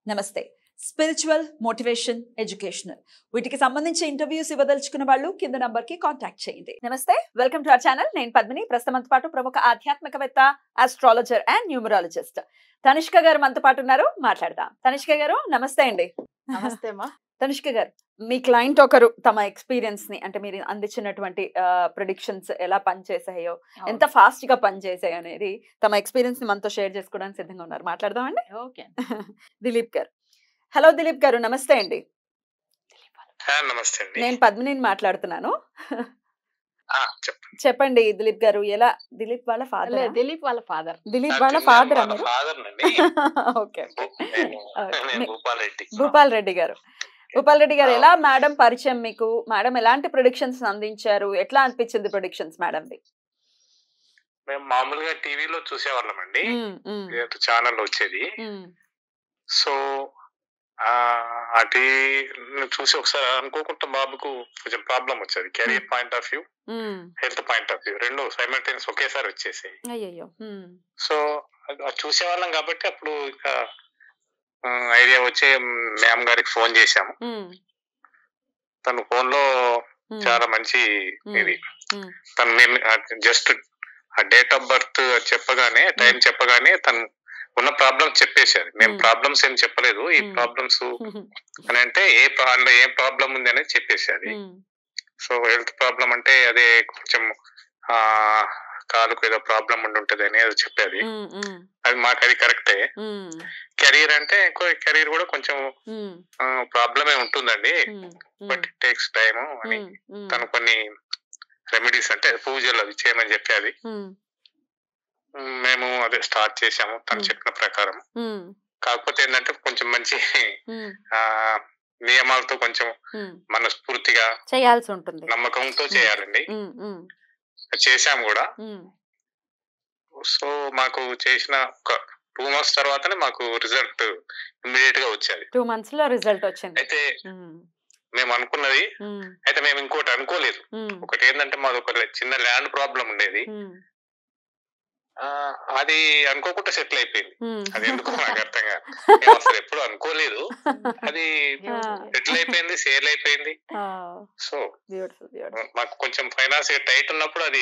నమస్తే spiritual motivation educational వీటికి సంబంధించి ఇంటర్వ్యూస్ ఇవ్వదలుచుకున్న వాళ్ళు కింద నంబర్ కి కాంటాక్ట్ చేయండి నమస్తే వెల్కమ్ టు అవర్ ఛానల్ నేను పద్మిని ప్రస్తుతంతో పాటు ప్రముఖ ఆధ్యాత్మికవేత్త ఆస్ట్రాలజర్ అండ్ న్యూమరాలజిస్ట్ తనిష్క గారు మనతో పాటు ఉన్నారు మాట్లాడదాం తనిష్క గారు నమస్తే అండి నమస్తే అమ్మా తనిష్క గారు మీ క్లయింట్ ఒకరు తమ ఎక్స్పీరియన్స్ ని అంటే మీరు అందించినటువంటి ప్రొడిక్షన్స్ ఎలా పనిచేసాయో ఎంత ఫాస్ట్ గా పనిచేసాయి అనేది తమ ఎక్స్పీరియన్స్ ని మనతో షేర్ చేసుకోవడానికి సిద్ధంగా ఉన్నారు మాట్లాడదామండి ఓకే దిలీప్ గారు హలో దిలీప్ గారు నమస్తే అండి ఆ, నమస్తే అండి నేను పద్మినిని మాట్లాడుతున్నాను ఆ, చెప్పండి చెప్పండి దిలీప్ గారు ఎలా దిలీప్ వాళ్ళ లే, ఫాదర్ దిలీప్ వాళ్ళ ఫాదర్ దిలీప్ వాళ్ళ ఫాదర్ వాళ్ళ ఫాదర్ నండి ఓకే నేను ఆ, నేను మీ- భూపాల్ రెడ్డి భూపాల్ రెడ్డి గారు భూపాల్ రెడ్డి గారు ఎలా మేడం పరిచయం మీకు మేడం ఎలాంటి ప్రొడిక్షన్స్ అందించారు ఎట్లా అనిపించింది ప్రొడిక్షన్స్ మేడంది మేము మామూలుగా టీవీలో చూసేవాళ్ళం అండి ఛానల్ వచ్చేది సో ఆ ఆ టీవీ చూసి ఒకసారి అనుకోకుండా బాబుకు కొంచెం ప్రాబ్లం వచ్చేది career point of view health point of view రెండు సైమల్టేనియస్ ఒకేసారి వచ్చేసాయి అయ్యయ్యో సో అది అది చూసేవాళ్ళం కాబట్టి అప్పుడు ఇంకా ఐడియా వచ్చి మ్యామ్ గారికి ఫోన్ చేశాము తను ఫోన్ లో చాలా మంచి ఇది మ్మ్. తను మేము జస్ట్ ఆ డేట్ ఆఫ్ బర్త్ చెప్పగానే టైం చెప్పగానే తను ఉన్న ప్రాబ్లమ్స్ చెప్పేశారు మేము మ్మ్. ప్రాబ్లమ్స్ ఏం చెప్పలేదు ఈ మ్మ్. ప్రాబ్లమ్స్ అని అంటే ఏ ప్రా- అందులో ఏం ప్రాబ్లం ఉంది అనేది చెప్పేశారు సో హెల్త్ ప్రాబ్లం అంటే అదే కొంచెం ఆ కాలుకు ఏదో ప్రాబ్లం ఉండి ఉంటది అని ఏదో చెప్పేది అది మాకు అది కరెక్టే కెరీర్ అంటే కెరీర్ కూడా కొంచెం ప్రాబ్లమే ఉంటుందండి బట్ ఇట్ టేక్స్ టైమ్ అని తను కొన్ని రెమెడీస్ అంటే పూజలు అవి చేయమని చెప్పేది మేము అదే స్టార్ట్ చేసాము తను మ్మ్. చెప్పిన ప్రకారం కాకపోతే ఏంటంటే కొంచెం మంచి ఆ నియమాలతో కొంచెం మనస్ఫూర్తిగా చేయాల్సి ఉంటుంది నమ్మకంతో చేయాలండి చేశాము కూడా సో మాకు చేసిన ఒక టూ మంత్స్ తర్వాతనే మాకు రిజల్ట్ ఇమ్మీడియట్ గా వచ్చేది టూ మంత్స్ లో రిజల్ట్ వచ్చింది అయితే మేము అనుకున్నది అయితే మేము ఇంకోటి అనుకోలేదు ఒకటి ఏంటంటే మాది ఒక చిన్న ల్యాండ్ ప్రాబ్లం ఉండేది ఆ, అది అనుకోకుండా సెటిల్ అయిపోయింది అది ఎందుకో నాకు అర్థం కాదు మేము అసలు ఎప్పుడు అనుకోలేదు అది సెటిల్ అయిపోయింది సేల్ అయిపోయింది సో బ్యూటిఫుల్ బ్యూటిఫుల్ మాకు కొంచెం ఫైనాన్స్ టైట్ ఉన్నప్పుడు అది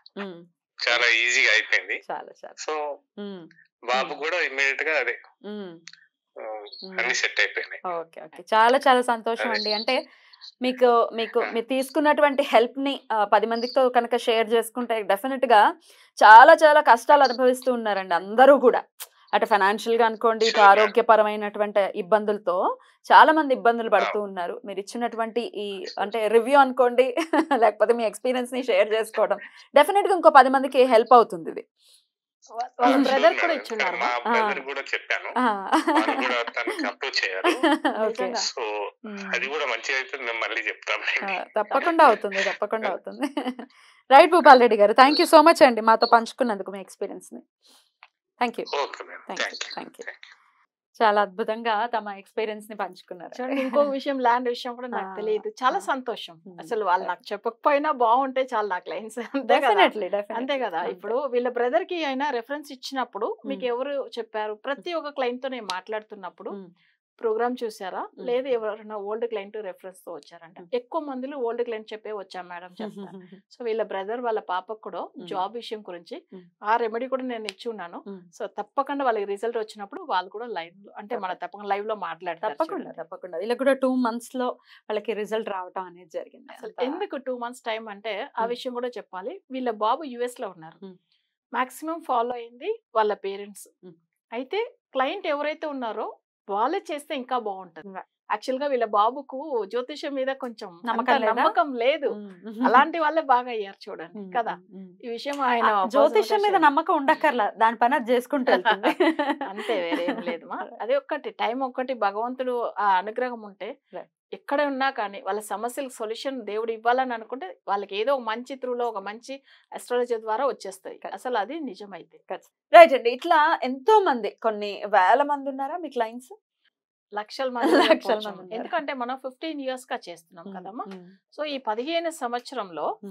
చాలా ఈజీగా అయిపోయింది చాలా చాలా సో ఉమ్, బాబు కూడా ఇమ్మీడియట్ గా అదే ఉమ్, ఆ, ఉమ్. అన్ని సెట్ అయిపోయినాయి ఓకే ఓకే చాలా చాలా సంతోషం అండి అంటే మీకు మీకు మీరు తీసుకున్నటువంటి హెల్ప్ ని ఆ, పది మందితో కనుక షేర్ చేసుకుంటే డెఫినెట్ గా చాలా చాలా కష్టాలు అనుభవిస్తూ ఉన్నారండి అందరూ కూడా అటు ఫైనాన్షియల్ గా అనుకోండి ఇటు Sure, ma'am. ఆరోగ్యపరమైనటువంటి ఇబ్బందులతో చాలా మంది ఇబ్బందులు పడుతూ ఉన్నారు మీరు ఇచ్చినటువంటి ఈ అంటే రివ్యూ అనుకోండి లేకపోతే మీ ఎక్స్పీరియన్స్ ని షేర్ చేసుకోవడం డెఫినెట్ గా ఇంకో పది మందికి హెల్ప్ అవుతుంది ఇది వాళ్ళ Sure, బ్రదర్ Sure, కూడా madam. ఇచ్చున్నారు మా ఆ. బ్రదర్ కూడా చెప్పాను ఆ. వాళ్ళు కూడా తనకి అప్రోచ్ చేయాలి ఓకే నిజంగా. సో అది కూడా మంచిగా అయితే మేము మళ్ళీ చెప్తాం ఆ, తప్పకుండా అవుతుంది తప్పకుండా అవుతుంది రైట్ భూపాల్ రెడ్డి గారు థ్యాంక్ యూ సో మచ్ అండి మాతో పంచుకున్నందుకు మీ ఎక్స్పీరియన్స్ ని thank you okay madam thank you thank you thank you చాలా అద్భుతంగా తమ ఎక్స్పీరియన్స్ ని పంచుకున్నారు చూడండి ఇంకో విషయం ల్యాండ్ విషయం కూడా నాకు ఆ, తెలియదు చాలా ఆ. సంతోషం ఉమ్. అసలు వాళ్ళు నాకు చెప్పకపోయినా బాగుంటే చాలా నాకు లైన్స్ అంతే కదా డెఫినెట్లీ అంతే కదా ఇప్పుడు వీళ్ళ బ్రదర్ కి అయినా రెఫరెన్స్ ఇచ్చినప్పుడు మీకు ఉమ్. ఎవరు చెప్పారు ప్రతి ఒక్క క్లయింట్ తో నేను మాట్లాడుతున్నప్పుడు ఉమ్. ప్రోగ్రామ్ చూసారా ఉమ్. లేదు ఎవరైనా ఓల్డ్ క్లయింట్ రెఫరెన్స్ తో వచ్చారంట ఉమ్. ఎక్కువ మందిలో ఓల్డ్ క్లయింట్ చెప్పే వచ్చాం మేడం చెప్తాను సో వీళ్ళ బ్రదర్ వాళ్ళ పాపకు కూడా ఉమ్. జాబ్ విషయం గురించి ఉమ్. ఆ రెమెడీ కూడా నేను ఇచ్చి ఉన్నాను ఉమ్. సో తప్పకుండా వాళ్ళకి రిజల్ట్ వచ్చినప్పుడు వాళ్ళు కూడా లైవ్ లో అంటే మన తప్పకుండా లైవ్ లో మాట్లాడతారు తప్పకుండా చూడండి. తప్పకుండా వీళ్ళకి కూడా టూ మంత్స్ లో వాళ్ళకి రిజల్ట్ రావటం అనేది జరిగింది అసలు అంతా- ఎందుకు టూ మంత్స్ టైం అంటే ఆ ఉమ్. విషయం కూడా చెప్పాలి వీళ్ళ బాబు యుఎస్ లో ఉన్నారు ఉమ్. మాక్సిమం ఫాలో అయింది వాళ్ళ పేరెంట్స్ ఉమ్. అయితే క్లయింట్ ఎవరైతే ఉన్నారో వాళ్ళే చేస్తే ఇంకా బాగుంటది Right. యాక్చువల్ గా వీళ్ళ బాబుకు జ్యోతిషం మీద కొంచెం నమ్మకం అంత లేదా? నమ్మకం లేదు ఉమ్. అలాంటి వాళ్ళే బాగా అయ్యారు చూడండి ఉమ్. కదా ఉమ్. ఈ విషయం ఆయన ఆ, జ్యోతిష్యం మీద personal నమ్మకం ఉండక్కర్లా దాని పని అది చేసుకుంటూ వెళ్తుంది అంతే వేరేం లేదు మా అదే ఒక్కటి టైం ఒక్కటి భగవంతుడు ఆ అనుగ్రహం ఉంటే Right. ఎక్కడ ఉన్నా కానీ వాళ్ళ సమస్యలకు సొల్యూషన్ దేవుడు ఇవ్వాలని అనుకుంటే వాళ్ళకి ఏదో ఒక మంచి త్రూలో ఒక మంచి అస్ట్రాలజీ ద్వారా వచ్చేస్తాయి Correct. అసలు అది నిజమైతే రైట్ అండి ఇట్లా ఎంతో మంది కొన్ని వేల మంది ఉన్నారా మీ క్లయింట్స్ లక్షల మంది లక్షల ఉండకపోవచ్చు. మంది ఉన్నారు. ఎందుకంటే మనం ఫిఫ్టీన్ ఇయర్స్ గా చేస్తున్నాం కదమ్మా ఉమ్, సో ఈ పదిహేను సంవత్సరంలో ఉమ్,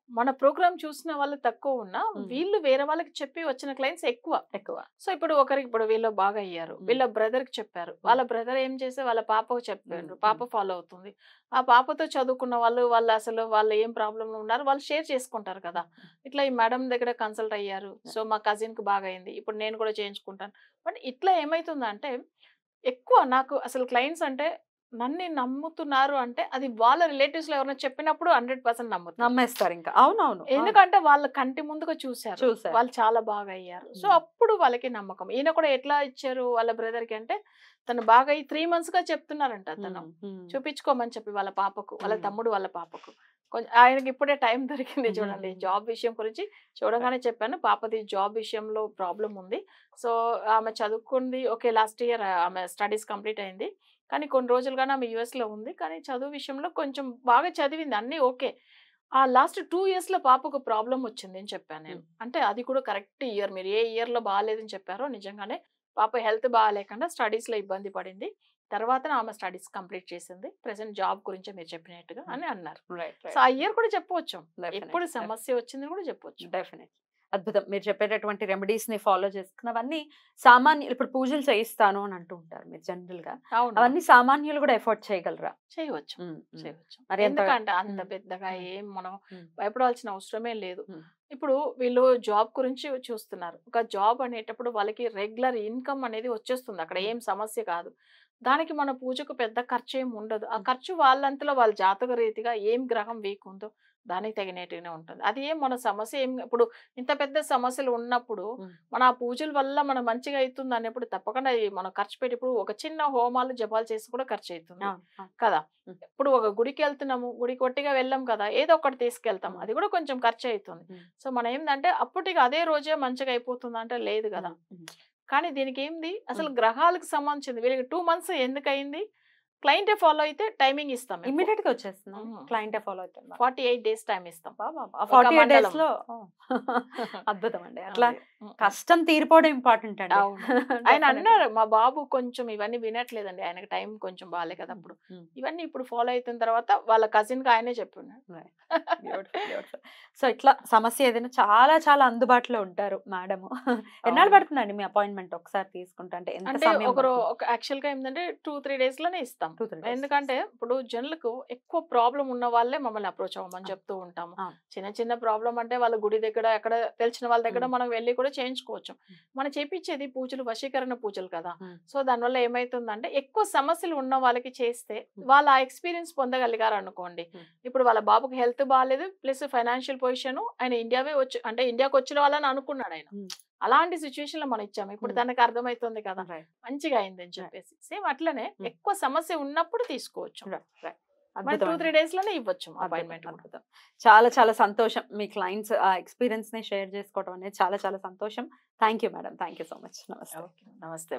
మన ప్రోగ్రామ్ చూసిన వాళ్ళు తక్కువ ఉన్నా మ్మ్. వీళ్ళు వేరే వాళ్ళకి చెప్పి వచ్చిన క్లయింట్స్ ఎక్కువ ఎక్కువ సో ఇప్పుడు ఒకరికి ఇప్పుడు వీళ్ళు బాగా అయ్యారు మ్మ్. వీళ్ళ బ్రదర్ కి చెప్పారు వాళ్ళ బ్రదర్ ఏం చేస్తే వాళ్ళ పాపకు చెప్పారు మ్మ్. పాప ఫాలో అవుతుంది ఆ పాపతో చదువుకున్న వాళ్ళు వాళ్ళు అసలు వాళ్ళు ఏం ప్రాబ్లం ఉన్నారు వాళ్ళు షేర్ చేసుకుంటారు కదా ఇట్లా ఈ మేడం దగ్గర కన్సల్ట్ అయ్యారు సో మా కజిన్ కి బాగా అయింది ఇప్పుడు నేను కూడా చేయించుకుంటాను బట్ ఇట్లా ఏమైతుందంటే ఎక్కువ నాకు అసలు క్లయింట్స్ అంటే నన్ను నమ్ముతున్నారు అంటే అది వాళ్ళ రిలేటివ్స్ లో ఎవరైనా చెప్పినప్పుడు హండ్రెడ్ పర్సెంట్ నమ్ముతారు నమ్మేస్తారు ఇంకా అవునవును అవును. ఎందుకంటే వాళ్ళ కంటి ముందుగా చూశారు చూసారు. వాళ్ళు చాలా బాగా అయ్యారు సో మ్మ్. అప్పుడు వాళ్ళకి నమ్మకం ఈయన కూడా ఎట్లా ఇచ్చారు వాళ్ళ బ్రదర్ కి అంటే తను బాగా అయ్యి త్రీ మంత్స్ గా చెప్తున్నారంట తను మ్మ్. మ్మ్. చూపించుకోమని చెప్పి వాళ్ళ పాపకు వాళ్ళ మ్మ్. తమ్ముడు వాళ్ళ పాపకు కొంచెం ఆయనకి ఇప్పుడే టైం దొరికింది మ్మ్. చూడండి జాబ్ విషయం గురించి చూడగానే చెప్పాను పాపది జాబ్ విషయంలో ప్రాబ్లం ఉంది సో ఆమె చదువుకుంది ఓకే లాస్ట్ ఇయర్ ఆమె స్టడీస్ కంప్లీట్ అయింది కానీ కొన్ని రోజులుగానే ఆమె US లో ఉంది కానీ చదువు విషయంలో కొంచెం బాగా చదివింది అన్నీ ఓకే ఆ లాస్ట్ టూ ఇయర్స్ లో పాపకు ప్రాబ్లం వచ్చింది అని చెప్పాను నేను అంటే అది కూడా కరెక్ట్ ఇయర్ మీరు ఏ ఇయర్ లో బాగాలేదని చెప్పారో నిజంగానే పాప హెల్త్ బాగాలేకుండా స్టడీస్ లో ఇబ్బంది పడింది తర్వాత ఆమె స్టడీస్ కంప్లీట్ చేసింది ప్రెసెంట్ జాబ్ గురించి మీరు చెప్పినట్టుగా అని అన్నారు Right, right. సో ఆ ఇయర్ కూడా చెప్పవచ్చు Definitely, ఎప్పుడు definitely. సమస్య వచ్చింది కూడా చెప్పవచ్చు డెఫినెట్ అద్భుతం మీరు చెప్పేటటువంటి రెమెడీస్ ని ఫాలో చేసుకున్నవన్నీ సామాన్య ఇప్పుడు పూజలు చేయిస్తాను అని అంటూ ఉంటారు మీరు జనరల్ గా అవును అవన్నీ సామాన్యులు కూడా ఎఫోర్డ్ చేయగలరా చేయవచ్చు ఉమ్, ఉమ్. చేయవచ్చు మరి ఎంత- ఎందుకంటే అంత మ్మ్. పెద్దగా మ్మ్. ఏం మనం మ్మ్. భయపడాల్సిన అవసరమే లేదు మ్మ్. ఇప్పుడు వీళ్ళు జాబ్ గురించి చూస్తున్నారు ఒక జాబ్ అనేటప్పుడు వాళ్ళకి రెగ్యులర్ ఇన్కమ్ అనేది వచ్చేస్తుంది అక్కడ ఏం సమస్య కాదు దానికి మన పూజకు పెద్ద ఖర్చు ఏం ఉండదు ఆ మ్మ్. ఖర్చు వాళ్ళంతలో వాళ్ళ జాతక రీతిగా ఏం గ్రహం వీక్ ఉందో దానికి తగినట్టుగానే ఉంటుంది అది ఏం మన సమస్య ఏం ఇప్పుడు ఇంత పెద్ద సమస్యలు ఉన్నప్పుడు మ్మ్. మన ఆ పూజల వల్ల మన మంచిగా అవుతుంది అన్నప్పుడు తప్పకుండా అది మనం ఖర్చు పెట్టి ఇప్పుడు ఒక చిన్న హోమాలు జపాలు చేసి కూడా ఖర్చు అవుతుంది అవును, అవును. కదా మ్మ్. ఇప్పుడు ఒక గుడికి వెళ్తున్నాము గుడికి కొట్టిగా వెళ్ళాం కదా ఏదో ఒకటి తీసుకెళ్తాం మ్మ్. అది కూడా కొంచెం ఖర్చు అవుతుంది మ్మ్. సో మనం ఏంటంటే అప్పటికి అదే రోజే మంచిగా అయిపోతుంది అంటే లేదు కదా ఉమ్, కానీ దీనికి ఏంది అసలు గ్రహాలకు సంబంధించింది వీళ్ళకి టూ మంత్స్ ఎందుకు అయింది క్లయింటే ఫాలో అయితే టైమింగ్ ఇస్తాం ఇమ్మీడియట్ గా వచ్చేస్తున్నాం ఉమ్. క్లయింట్ ఫాలో అవుతుంది ఫార్టీ ఎయిట్ డేస్ టైం ఇస్తాం ఫార్టీ ఎయిట్ డేస్ మండలం. లో అద్భుతం అండి అట్లా అదే. ఉమ్. కష్టం తీరిపోవడం ఇంపార్టెంట్ అండి అవును. ఆయన Definitely. అన్నారు మా బాబు కొంచెం ఇవన్నీ వినట్లేదండి ఆయనకి టైం కొంచెం బాగాలే కదా అప్పుడు ఉమ్, ఇవన్నీ ఇప్పుడు ఫాలో అవుతున్న తర్వాత వాళ్ళ కజిన్ కి ఆయనే చెప్పున్నాడు beautiful, beautiful. సో ఇట్లా సమస్య ఏదైనా చాలా చాలా అందుబాటులో ఉంటారు మేడం ఎన్నాళ్ళు అవును. పడుతుందండి మీ అపాయింట్మెంట్ ఒకసారి తీసుకుంటే అంటే ఎంత అంటే సమయం ఒకరు పడుతుంది? ఒక యాక్చువల్ గా ఏంటంటే టూ త్రీ డేస్ లోనే ఇస్తాం Two, three days. ఎందుకంటే ఇప్పుడు జనులకు ఎక్కువ ప్రాబ్లం ఉన్న వాళ్ళే మమ్మల్ని అప్రోచ్ అవ్వమని ఆ. చెప్తూ ఉంటాము ఆ. చిన్న చిన్న ప్రాబ్లం అంటే వాళ్ళ గుడి దగ్గర ఎక్కడ తెలిసిన వాళ్ళ దగ్గర మ్. మనం వెళ్ళి కూడా చేయించుకోవచ్చు మనం చేపించేది పూజలు వశీకరణ పూజలు కదా మ్. సో దానివల్ల ఏమైతుందంటే ఎక్కువ సమస్యలు ఉన్న వాళ్ళకి చేస్తే మ్. వాళ్ళ ఆ ఎక్స్పీరియన్స్ పొందగలిగారు అనుకోండి మ్. ఇప్పుడు వాళ్ళ బాబుకి హెల్త్ బాగాలేదు ప్లస్ ఫైనాన్షియల్ పొజిషన్ ఆయన ఇండియావే వచ్చి అంటే ఇండియాకి వచ్చిన వాళ్ళని అనుకున్నాడు ఆయన మ్. అలాంటి సిచ్యువేషన్ లో మనం ఇచ్చాము ఇప్పుడు మ్. తనకు అర్థమవుతుంది కదా Right, మంచిగా అయిందని చెప్పేసి సేమ్ అట్లనే మ్. ఎక్కువ సమస్య ఉన్నప్పుడు తీసుకోవచ్చు right, right. మన అద్భుతం టూ అండి. త్రీ డేస్ లోనే ఇవ్వచ్చు అద్భుతం, అపాయింట్మెంట్ అద్భుతం. చాలా చాలా సంతోషం మీ క్లయింట్స్ ఆ ఎక్స్పీరియన్స్ ని షేర్ చేసుకోవడం అనేది చాలా చాలా సంతోషం thank you madam thank you so much నమస్తే నమస్తే